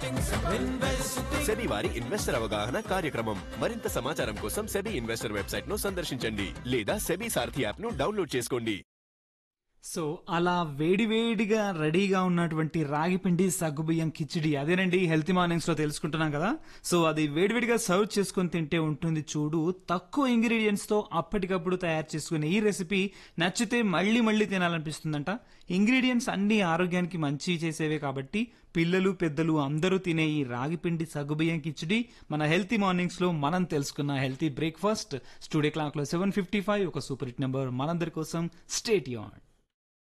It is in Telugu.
సెబీ వారి ఇన్వెస్టర్ అవగాహన కార్యక్రమం మరింత సమాచారం కోసం సెబీ ఇన్వెస్టర్ వెబ్సైట్ ను సందర్శించండి లేదా సెబీ సారథి యాప్ ను డౌన్లోడ్ చేసుకోండి సో అలా వేడివేడిగా రెడీగా ఉన్నటువంటి రాగిపిండి సగ్గుబియ్యం కిచిడి అదేనండి హెల్తీ మార్నింగ్స్ లో తెలుసుకుంటున్నాం కదా సో అది వేడివేడిగా సర్వ్ చేసుకొని తింటే ఉంటుంది చూడు తక్కువ ఇంగ్రీడియంట్స్ తో అప్పటికప్పుడు తయారు చేసుకునే ఈ రెసిపీ నచ్చితే మళ్ళీ మళ్ళీ తినాలనిపిస్తుందంట ఇంగ్రీడియంట్స్ అన్ని ఆరోగ్యానికి మంచి చేసేవే కాబట్టి పిల్లలు పెద్దలు అందరూ తినే ఈ రాగిపిండి సగ్గుబియ్యం కిచిడి మన హెల్తీ మార్నింగ్స్ లో మనం తెలుసుకున్న హెల్తీ బ్రేక్ఫాస్ట్ స్టూడియో క్లాక్ లో సెవెన్ ఫిఫ్టీ ఫైవ్ ఒక సూపర్ హిట్ నెంబర్ మనందరి కోసం స్టేట్ యాన్